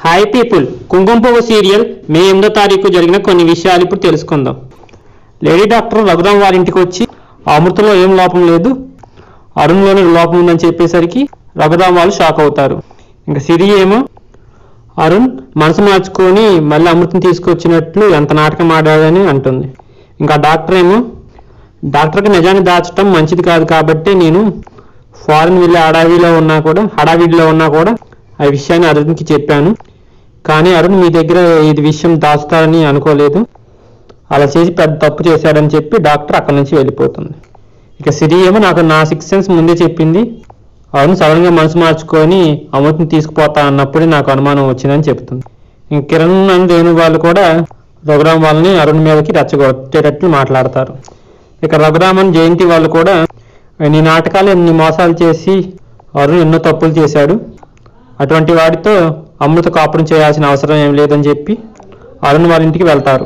hi people కుంకుమ పువ్వు serial మే ఎనిమిదో తారీఖు జరిగిన కొన్ని విషయాలు ఇప్పుడు తెలుసుకుందాం లేడీ డాక్టర్ రఘురామ్ వారి ఇంటికి వచ్చి అమృతలో ఏం లోపం లేదు అరుణ్లోనే లోపం ఉందని చెప్పేసరికి రఘురామ్ వాళ్ళు షాక్ అవుతారు ఇంకా సిరి ఏమో అరుణ్ మనసు మార్చుకొని మళ్ళీ అమృతం తీసుకొచ్చినట్లు ఎంత నాటకం ఆడాడని అంటుంది ఇంకా డాక్టర్ ఏమో డాక్టర్కి నిజాన్ని దాచడం మంచిది కాదు కాబట్టి నేను ఫారెన్ వెళ్ళి హడావిలో ఉన్నా కూడా హడావిడిలో ఉన్నా కూడా ఆ విషయాన్ని అరుణ్కి చెప్పాను కానీ అరుణ్ మీ దగ్గర ఇది విషయం దాచుతారని అనుకోలేదు అలా చేసి పెద్ద తప్పు చేశాడని చెప్పి డాక్టర్ అక్కడి నుంచి వెళ్ళిపోతుంది ఇక సిరి ఏమో నాకు నా సిక్స్ సెన్స్ ముందే చెప్పింది అరుణ్ సడన్ గా మనసు మార్చుకొని అమృతం తీసుకుపోతా అన్నప్పుడే నాకు అనుమానం వచ్చిందని చెప్తుంది ఇంక కిరణ్ అండ్ రేణు వాళ్ళు కూడా రఘురామ్ వాళ్ళని అరుణ్ మీదకి రెచ్చగొట్టేటట్లు మాట్లాడతారు ఇక రఘురామన్ జయంతి వాళ్ళు కూడా నీ నాటకాలు ఎన్ని మోసాలు చేసి అరుణ్ ఎన్నో తప్పులు చేశాడు అటువంటి వాడితో అమృత కాపురం చేయాల్సిన అవసరం ఏం లేదని చెప్పి అరుణ్ వాళ్ళ ఇంటికి వెళ్తారు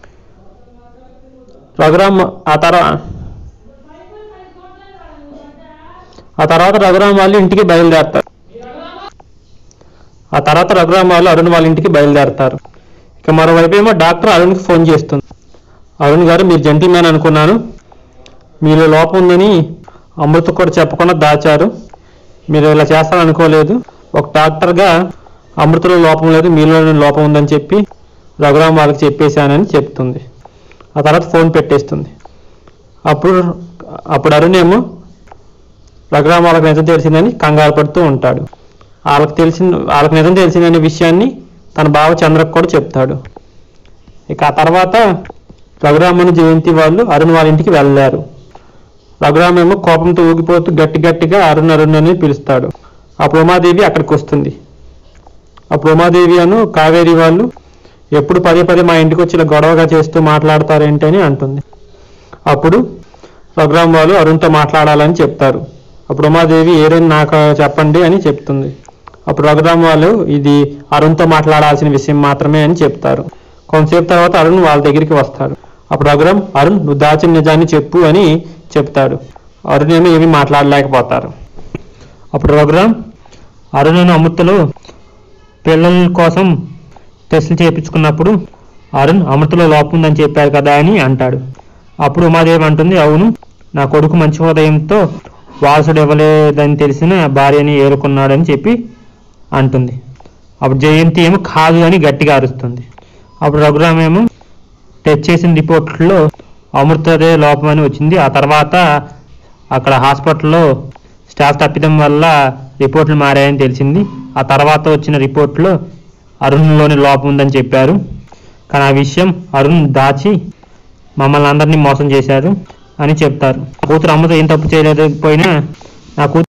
రఘురామ్ ఆ తర్వాత ఆ తర్వాత రఘురామ్ వాళ్ళు ఇంటికి బయలుదేరతారు ఆ తర్వాత రఘురామ్ వాళ్ళు అరుణ్ వాళ్ళ ఇంటికి బయలుదేరతారు ఇక మరోవైపు ఏమో డాక్టర్ అరుణ్కి ఫోన్ చేస్తుంది అరుణ్ గారు మీరు జెంటిల్మ్యాన్ అనుకున్నాను మీలో లోపం ఉందని అమృత కూడా చెప్పకుండా దాచారు మీరు ఇలా చేస్తారనుకోలేదు ఒక డాక్టర్గా అమృతలో లోపం లేదు మీలో లోపం ఉందని చెప్పి రఘురామ్ వాళ్ళకి చెప్పేశానని చెప్తుంది ఆ తర్వాత ఫోన్ పెట్టేస్తుంది అప్పుడు అప్పుడు అరుణ్ ఏమో రఘురామ్ వాళ్ళకి నిజం తెలిసిందని కంగారు పడుతూ ఉంటాడు వాళ్ళకి తెలిసిన వాళ్ళకి నిజం తెలిసిందనే విషయాన్ని తన బావ చంద్రకు కూడా చెప్తాడు ఇక ఆ తర్వాత రఘురామన్ జయంతి వాళ్ళు అరుణ్ వాళ్ళ ఇంటికి వెళ్ళారు రఘురామ్ ఏమో కోపంతో ఊగిపోతూ గట్టి గట్టిగా అరుణ్ అరుణ్ అని పిలుస్తాడు అప్పుడు ఉమాదేవి అక్కడికి వస్తుంది అప్పుడు ఉమాదేవి అను కావేరి వాళ్ళు ఎప్పుడు పదే పదే మా ఇంటికి వచ్చి ఇలా గొడవగా చేస్తూ మాట్లాడతారేంటి అని అంటుంది అప్పుడు రఘురామ్ వాళ్ళు అరుణ్తో మాట్లాడాలని చెప్తారు అప్పుడు ఉమాదేవి ఏదైనా నాకు చెప్పండి అని చెప్తుంది అప్పుడు రఘురామ్ వాళ్ళు ఇది అరుణ్తో మాట్లాడాల్సిన విషయం మాత్రమే అని చెప్తారు కొంతసేపు తర్వాత అరుణ్ వాళ్ళ దగ్గరికి వస్తాడు అప్పుడు రఘురామ్ అరుణ్ నువ్వు దాచిన నిజాన్ని చెప్పు అని చెప్తాడు అరుణ్ ఏమో ఏమీ మాట్లాడలేకపోతారు అప్పుడు రఘురామ్ అరుణ్ అమృతలో పిల్లల కోసం టెస్టులు చేయించుకున్నప్పుడు అరుణ్ అమృతలో లోపం ఉందని చెప్పారు కదా అని అంటాడు అప్పుడు ఉమాదేవి అంటుంది అవును నా కొడుకు మంచి హృదయంతో వారసుడు ఇవ్వలేదని తెలిసిన భార్యని ఏరుకున్నాడని చెప్పి అంటుంది అప్పుడు జయంతి ఏమో కాదు అని గట్టిగా అరుస్తుంది అప్పుడు రఘురామ్ ఏమో టెస్ట్ చేసిన రిపోర్ట్లో అమృతదే లోపం అని వచ్చింది ఆ తర్వాత అక్కడ హాస్పిటల్లో స్టాఫ్ తప్పిదం వల్ల రిపోర్ట్లు మారాయని తెలిసింది ఆ తర్వాత వచ్చిన రిపోర్ట్లో అరుణ్లోని లోపం ఉందని చెప్పారు కానీ ఆ విషయం అరుణ్ దాచి మమ్మల్ని అందరినీ మోసం చేశారు అని చెప్తారు కూతురు అమ్మతో ఏం తప్పు చేయలేకపోయినా నా కూతురు